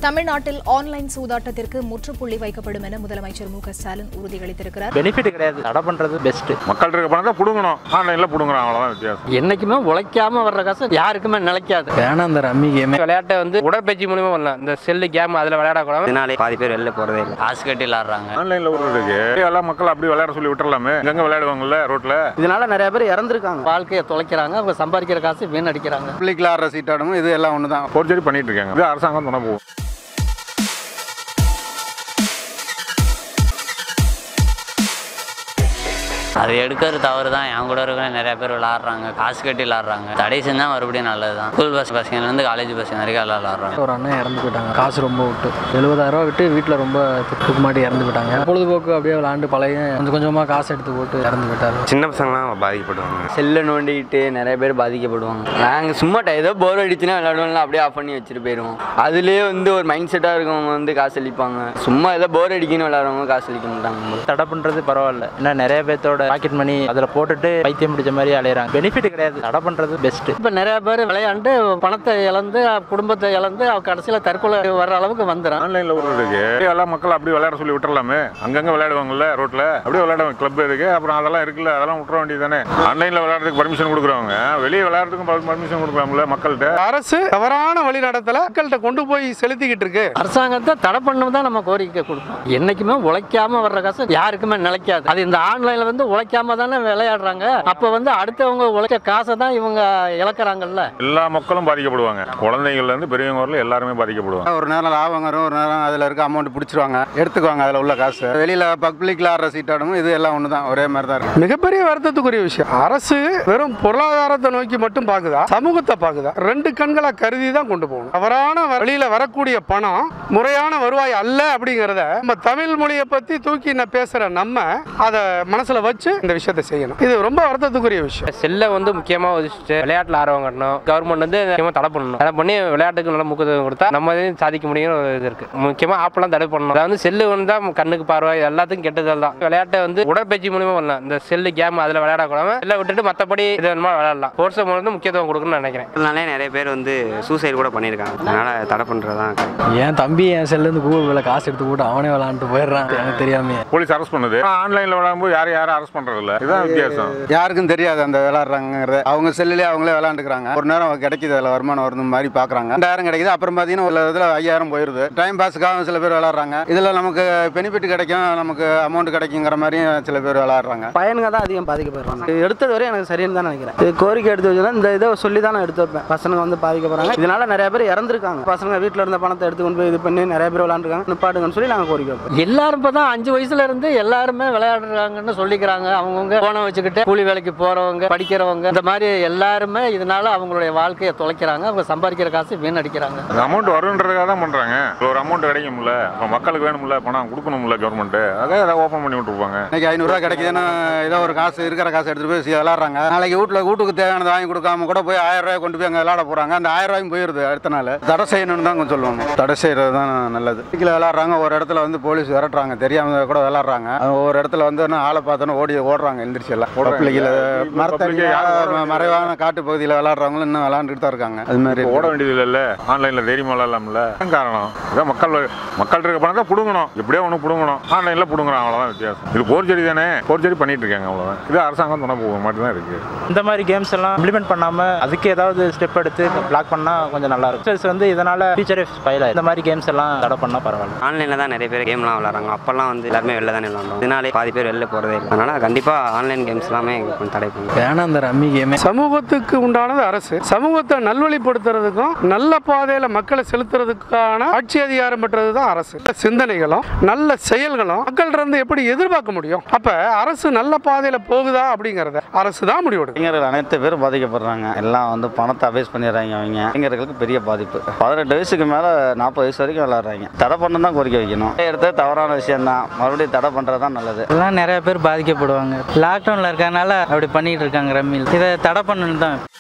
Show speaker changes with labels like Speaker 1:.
Speaker 1: தமிழ்நாட்டில் ஆன்லைன் சூதாட்டத்திற்கு முற்றுப்புள்ளி வைக்கப்படும் என முதலமைச்சர் மு க ஸ்டாலின் உறுதியளித்திருக்கிறார்
Speaker 2: பெனிஃபிட் கிடையாது தடை பண்றது பெஸ்ட்
Speaker 3: மக்கள் இருக்க பணத்தை பிடுங்கணும் ஆன்லைனில் பிடுங்குறோம் அவ்வளோதான் வித்தியாசம்
Speaker 4: என்னைக்குமே உழைக்காம வர்ற காசு யாருக்குமே நிலைக்காது
Speaker 5: வேணாம் இந்த ரம்மி கேமே
Speaker 6: விளையாட்டை வந்து உடற்பயிற்சி மூலியமா பண்ணலாம் இந்த செல்லு கேம் அதில் விளையாடக்கூடாது
Speaker 7: இதனாலே பாதி பேர் வெளில போகிறதே இல்லை
Speaker 4: காசு கட்டி விளாடுறாங்க
Speaker 3: ஆன்லைனில் விடுறதுக்கு எல்லாம் மக்கள் அப்படி விளையாட சொல்லி விட்டுறலாமே எங்கே விளையாடுவாங்கல்ல ரோட்டில்
Speaker 5: இதனால நிறைய பேர் இறந்துருக்காங்க
Speaker 4: வாழ்க்கையை தொலைக்கிறாங்க அவங்க சம்பாதிக்கிற காசு வீணடிக்கிறாங்க
Speaker 5: பப்ளிக்ல ஆடுற சீட்டாடும் இது எல்லாம் ஒன்று தான்
Speaker 3: போர்ச்சரி பண்ணிட்டு இருக்காங்க இது அரசாங்கம் துணை போகும்
Speaker 4: அது எடுக்கிறது தவறு தான் என் கூட இருக்கிற நிறைய பேர் விளாடுறாங்க காசு கட்டி விளாடுறாங்க தடை செஞ்சா மறுபடியும் நல்லது தான் ஸ்கூல் பஸ் பசங்கள்லேருந்து காலேஜ் பசங்க வரைக்கும் எல்லாம் விளாடுறாங்க
Speaker 5: ஒரு அண்ணன் இறந்து போயிட்டாங்க காசு ரொம்ப விட்டு எழுபதாயிரம் ரூபா விட்டு வீட்டில் ரொம்ப துக்கு மாட்டி இறந்து போயிட்டாங்க பொழுதுபோக்கு அப்படியே விளாண்டு பழைய கொஞ்சம் கொஞ்சமாக காசு எடுத்து போட்டு இறந்து போயிட்டாரு
Speaker 7: சின்ன பசங்களாம் பாதிக்கப்படுவாங்க
Speaker 8: செல்லை நோண்டிக்கிட்டு நிறைய பேர் பாதிக்கப்படுவாங்க நாங்கள் சும்மா ட- ஏதோ போர் அடிச்சுன்னா விளையாடுவோம்ல அப்படியே ஆஃப் பண்ணி வச்சுட்டு போயிடுவோம் அதுலேயே வந்து ஒரு மைண்ட் செட்டாக இருக்கவங்க வந்து காசு அளிப்பாங்க சும்மா ஏதோ போர் அடிக்கணும் விளையாடுறவங்க காசு அளிக்க மாட்டாங்க
Speaker 2: தடை பண்றது பரவாயில்ல ஏன்னா நிறைய பேர்த்தோட பாக்கெட் மணி அதுல போட்டுட்டு பைத்தியம் பிடிச்ச மாதிரி அலையறாங்க பெனிஃபிட் கிடையாது தடை பண்றது பெஸ்ட்
Speaker 4: இப்போ நிறைய பேர் விளையாண்டு பணத்தை இழந்து குடும்பத்தை இழந்து அவ கடைசியில் தற்கொலை வர்ற அளவுக்கு வந்துடும்
Speaker 3: ஆன்லைனில் விடுறதுக்கு எல்லாம் மக்கள் அப்படி விளையாட சொல்லி விட்டுறலாமே அங்கங்கே விளையாடுவாங்கல்ல ரோட்டில் அப்படியே விளையாடுவாங்க கிளப் இருக்கு அப்புறம் அதெல்லாம் இருக்குல்ல அதெல்லாம் விட்டுற வேண்டியது தானே ஆன்லைனில் விளையாடுறதுக்கு பர்மிஷன் கொடுக்குறவங்க வெளியே விளையாடுறதுக்கும் பர்மிஷன் கொடுக்கலாம்ல மக்கள்கிட்ட
Speaker 6: அரசு தவறான வழிநடத்தல மக்கள்கிட்ட கொண்டு போய் செலுத்திக்கிட்டு இருக்கு
Speaker 4: அரசாங்கத்தை தடை பண்ணணும் தான் நம்ம கோரிக்கை கொடுப்போம் என்னைக்குமே உழைக்காம வர்ற காசு யாருக்குமே நிலைக்காது அது இந்த ஆன்லைன்ல வந்து உழைக்காம தானே விளையாடுறாங்க அப்ப வந்து அடுத்தவங்க உழைச்ச காசை தான் இவங்க இழக்கிறாங்கல்ல
Speaker 3: எல்லா மக்களும் பாதிக்கப்படுவாங்க குழந்தைங்கள்ல இருந்து பெரியவங்க வரல எல்லாருமே பாதிக்கப்படுவாங்க
Speaker 5: ஒரு நேரம் லாபம் வரும் ஒரு நேரம் அதில் இருக்க அமௌண்ட் பிடிச்சிருவாங்க எடுத்துக்குவாங்க அதில் உள்ள காசு வெளியில் பப்ளிக்ல ஆடுற சீட்டாடும் இது எல்லாம் ஒன்று தான் ஒரே மாதிரி தான் இருக்கு
Speaker 6: மிகப்பெரிய வருத்தத்துக்குரிய விஷயம் அரசு வெறும் பொருளாதாரத்தை நோக்கி மட்டும் பாக்குதா சமூகத்தை பாக்குதா ரெண்டு கண்களை கருதி தான் கொண்டு போகணும் தவறான வழியில வரக்கூடிய பணம் முறையான வருவாய் அல்ல அப்படிங்கிறத நம்ம தமிழ் மொழியை பத்தி தூக்கி நான் பேசுற நம்ம அதை மனசுல வச்சு இந்த விஷயத்தை செய்யணும் இது ரொம்ப வருத்தத்துக்குரிய விஷயம்
Speaker 9: செல்லை வந்து முக்கியமாக ஒதுச்சிட்டு விளையாட்டில் ஆர்வம் காட்டணும் கவர்மெண்ட் வந்து முக்கியமாக தடை பண்ணணும் தடை பண்ணி விளையாட்டுக்கு நல்ல முக்கியத்துவம் கொடுத்தா நம்ம இதையும் சாதிக்க முடியும்னு ஒரு இது இருக்கு முக்கியமாக ஆப்பெல்லாம் தடை பண்ணணும் அதாவது செல்லு வந்து தான் கண்ணுக்கு பார்வை இது எல்லாத்துக்கும் கெட்டதல் தான் விளையாட்டை வந்து உடற்பயிற்சி மூலியமாக பண்ணலாம் இந்த செல்லு கேம் அதில் விளையாடக்கூடாம செல்லை விட்டுட்டு மற்றபடி இது வேணுமா விளையாடலாம் ஸ்போர்ட்ஸை வந்து முக்கியத்துவம் கொடுக்கணும்னு நினைக்கிறேன்
Speaker 7: அதனாலே நிறைய பேர் வந்து சூசைட் கூட பண்ணியிருக்காங்க அதனால் தடை பண்ணுறது தான் correct.
Speaker 5: என் தம்பி என் செல்லேருந்து கூகுளில் காசு எடுத்து போட்டு அவனே விளாண்டுட்டு போயிடுறான் எனக்கு தெரியாமே
Speaker 3: போலீஸ் அரெஸ்ட் பண்ணுது ஆன்லைனில் விளையாடும்போது யாரும் யாரும் அரெஸ்ட் பண்றது இல்ல இதுதான் வித்தியாசம்
Speaker 5: யாருக்கும் தெரியாது அந்த விளாட்றாங்கிறது அவங்க செல்லுலேயே அவங்களே விளாண்டுக்கிறாங்க ஒரு நேரம் கிடைக்குது அதில் வருமானம் வருது மாதிரி பார்க்குறாங்க ரெண்டாயிரம் கிடைக்குது அப்புறம் பார்த்தீங்கன்னா ஒரு இதில் ஐயாயிரம் போயிடுது டைம் பாஸுக்காக சில பேர் விளாட்றாங்க இதில் நமக்கு பெனிஃபிட் கிடைக்கும் நமக்கு அமௌண்ட் கிடைக்குங்கிற மாதிரியும் சில பேர் விளாட்றாங்க
Speaker 8: பையனுங்க தான் அதிகம் பாதிக்கப்படுறாங்க எடுத்தது வரை எனக்கு சரின்னு தான் நினைக்கிறேன் இது கோரிக்கை எடுத்து வச்சுன்னா இந்த இதை சொல்லி தான் நான் எடுத்து வைப்பேன் பசங்க வந்து பாதிக்கப்படுறாங்க இதனால நிறைய பேர் இறந்துருக்காங்க பசங்க வீட்டில் இருந்த பணத்தை எடுத்து கொண்டு போய் இது பண்ணி நிறைய பேர் விளாண்டுருக்காங்க நிப்பாட்டுங்கன்னு சொல்லி நாங்கள் கோரிக்கை வைப்போம்
Speaker 4: எல்லாரும் இப்போ தான் அஞ்சு வயசுல இருந்து எல்லாருமே விளையாடுறாங்கன்னு சொல்லிக்கிறாங்க அவங்கவுங்க போனை வச்சுக்கிட்டு கூலி வேலைக்கு போறவங்க படிக்கிறவங்க இந்த மாதிரி எல்லாருமே இதனால அவங்களுடைய வாழ்க்கையை தொலைக்கிறாங்க அவங்க சம்பாதிக்கிற காசு வீணடிக்கிறாங்க
Speaker 3: அமௌண்ட் வருன்றதுக்காக தான் பண்றாங்க ஒரு அமௌண்ட் கிடைக்கும்ல அப்போ மக்களுக்கு வேணும்ல பணம் கொடுக்கணும்ல கவர்மெண்ட் அதை அதை ஓப்பன் பண்ணி விட்டுருப்பாங்க
Speaker 5: இன்னைக்கு ஐநூறுரூவா கிடைக்குதுன்னு ஏதோ ஒரு காசு இருக்கிற காசு எடுத்துட்டு போய் சி- விளாட்றாங்க நாளைக்கு வீட்டில் வீட்டுக்கு தேவையானது வாங்கி கொடுக்காம கூட போய் ஆயிரம் ரூபாய் கொண்டு போய் அங்கே விளாட போகிறாங்க அந்த ஆயிரம் ரூபாயும் போயிருது அடுத்த நாள் தடை செய்யணும்னு தான் கொஞ்சம் சொல்லுவாங்க தடை செய்கிறது தான் நல்லது வீட்டில் விளாட்றாங்க ஒரு இடத்துல வந்து போலீஸ் விரட்டுறாங்க தெரியாம கூட விளாட்றாங்க ஒரு இடத்துல வந்து இன்னும் ஆளை பார்த்தோன்னு ஓடி ஓடுறாங்க எந்திரிச்சு எல்லாம்
Speaker 3: ஓடுறாங்க.
Speaker 5: பப்ளிக்கில்
Speaker 3: Public
Speaker 5: மரத்தடியில்
Speaker 3: யாரும் ஓடுறாங்க.
Speaker 5: மறைவான காட்டு பகுதியில் விளாட்றவங்களும் இன்னும் விளாண்டுட்டு தான் இருக்காங்க அது மாதிரி
Speaker 3: ஓட வேண்டியது இல்லைல்ல ஆன்லைனில் தைரியமா விளாட்லாம்ல அதான் காரணம் இதான் மக்கள் மக்கள் இருக்க பணத்தை பிடுங்கணும் எப்படியோ ஒன்று பிடுங்கணும் ஆன்லைனில் பிடுங்குறோம் அவ்வளோதான் வித்தியாசம் இது போர்ச்சரி தானே போர்ச்சரி பண்ணிட்டு இருக்காங்க அவ்வளோதான் இது அரசாங்கம் துணை போக மட்டும் தான் இருக்கு
Speaker 2: இந்த மாதிரி கேம்ஸ் எல்லாம் இம்ப்ளிமெண்ட் பண்ணாம அதுக்கு ஏதாவது ஸ்டெப் எடுத்து பிளாக் பண்ணா கொஞ்சம் நல்லா இருக்கும் Teachers வந்து இதனால டீச்சரே ஸ்பைல் ஆயிடும் இந்த மாதிரி கேம்ஸ் எல்லாம் தடை பண்ணா பரவாயில்ல
Speaker 7: ஆன்லைனில் தான் நிறைய பேர் கேம்லாம் விளாட்றாங்க அப்போல்லாம் வந்து எல்லாருமே வெளில தானே விளாண்டோம் இதனாலே பாதி பேர் வெளில போகிறதே இல்லை அதனால் கண்டிப்பாக ஆன்லைன் கேம்ஸ் எல்லாமே கொஞ்சம் தடை பண்ணணும்
Speaker 5: வேணாம் இந்த ரம்மி கேமே
Speaker 6: சமூகத்துக்கு உண்டானது அரசு சமூகத்தை நல்வழிப்படுத்துறதுக்கும் நல்ல பாதையில மக்களை செலுத்துறதுக்கான ஆட்சி அதிகாரம் பெற்றது தான் அரசு நல்ல சிந்தனைகளும் நல்ல செயல்களும் மக்கள் இருந்து எப்படி எதிர்பார்க்க முடியும் அப்ப அரசு நல்ல பாதையில போகுதா அப்படிங்கறத அரசு தான் முடிவெடுக்கும்
Speaker 8: இளைஞர்கள் அனைத்து பேரும் பாதிக்கப்படுறாங்க எல்லாம் வந்து பணத்தை அபேஸ் பண்ணிடுறாங்க அவங்க இளைஞர்களுக்கு பெரிய பாதிப்பு பதினெட்டு வயசுக்கு மேலே நாற்பது வயசு வரைக்கும் விளாட்றாங்க தடை பண்ண தான் கோரிக்கை வைக்கணும் எடுத்து தவறான விஷயம் தான் மறுபடியும் தடை பண்ணுறது தான் நல்லது
Speaker 10: இதெல்லாம் நிறைய பேர் பாதிக்கப்படுவாங்க லாக்டவுனில் இருக்கறனால அப்படி பண்ணிட்டு இருக்காங்க ரம்மியில் இதை தடை பண்ணணும் தான்